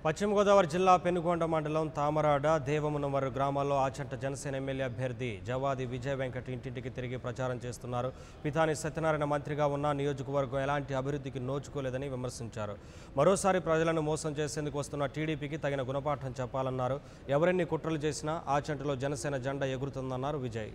పశ్చిమ గోదావరి జిల్లా పెనుగొండ మండలం తామరాడ దేవమునమర్రు గ్రామాల్లో ఆచంట జనసేన ఎమ్మెల్యే అభ్యర్థి జవాది విజయ్ వెంకట్ ఇంటింటికి తిరిగి ప్రచారం చేస్తున్నారు పితాని సత్యనారాయణ మంత్రిగా ఉన్న నియోజకవర్గం ఎలాంటి అభివృద్ధికి నోచుకోలేదని విమర్శించారు మరోసారి ప్రజలను మోసం చేసేందుకు వస్తున్న టీడీపీకి తగిన గుణపాఠం చెప్పాలన్నారు ఎవరెన్ని కుట్రలు చేసినా ఆచంటలో జనసేన జెండా ఎగురుతుందన్నారు విజయ్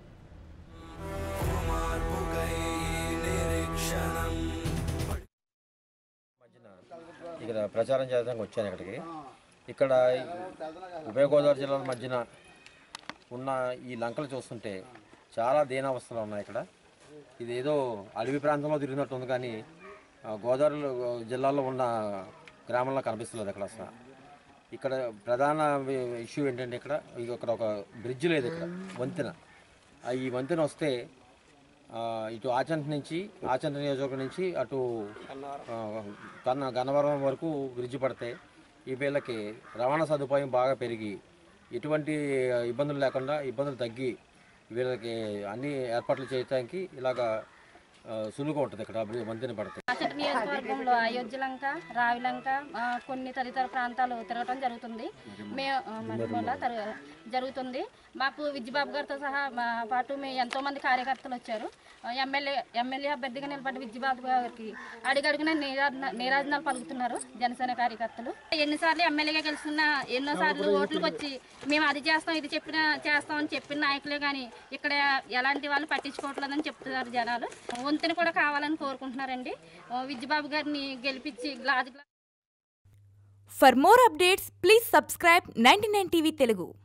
మధ్యన ఇక్కడ ప్రచారం చేయడానికి వచ్చాను ఇక్కడికి ఇక్కడ ఉభయ గోదావరి జిల్లాల మధ్యన ఉన్న ఈ లంకలు చూస్తుంటే చాలా దీనావస్థలు ఉన్నాయి ఇక్కడ ఇది ఏదో అడవి ప్రాంతంలో తిరిగినట్టు ఉంది కానీ ఆ, గోదావరి జిల్లాలో ఉన్న గ్రామంలో కనిపిస్తలేదు అక్కడ అసలు ఇక్కడ ప్రధాన ఇష్యూ ఏంటంటే ఇక్కడ ఇక ఇక్కడ ఒక బ్రిడ్జ్ లేదు ఇక్కడ వంతెన ఆ ఈ వంతెన వస్తే ఆ, ఇటు ఆచంట నుంచి ఆచంట నియోజకవర్గం నుంచి అటు ఆ, కన్న గన్నవరం వరకు బ్రిడ్జి పడితే ఈ వీళ్ళకి రవాణా సదుపాయం బాగా పెరిగి ఎటువంటి ఇబ్బందులు లేకుండా ఇబ్బందులు తగ్గి వీళ్ళకి అన్ని ఏర్పాట్లు చేయడానికి ఇలాగా ఆ, సులువుగా ఉంటుంది ఇక్కడ బ్రి- వంతెన పడితే అసలు నియోజకవర్గంలో అయోధ్యలంక రావిలంక ఆ, కొన్ని తదితర ప్రాంతాలు తిరగటం జరుగుతుంది మే ఆ, మరిమూల తర- జరుగుతుంది మాకు విద్యబాబు గారితో సహా మా పాటు మేము ఎంతో మంది కార్యకర్తలు వచ్చారు ఆ, ఎమ్మెల్యే ఎమ్మెల్యే అభ్యర్థిగా నిలబడి విద్యబాబు గారికి అడుగడుగున నీరాజన నీరాజనాలు పలుకుతున్నారు జనసేన కార్యకర్తలు ఎన్నిసార్లు ఎమ్మెల్యేగా గెలుస్తున్న ఎన్నోసార్లు ఓట్లకు వచ్చి మేము అది చేస్తాం ఇది చెప్పిన చేస్తామని చెప్పిన నాయకులే కానీ ఇక్కడ ఎలాంటి వాళ్ళు పట్టించుకోవట్లేదని చెప్తున్నారు జనాలు వంతెన కూడా కావాలని కోరుకుంటున్నారండి ఆ, విద్యబాబు గారిని గెలిపించి glass For more updates, please subscribe 99 TV Telugu.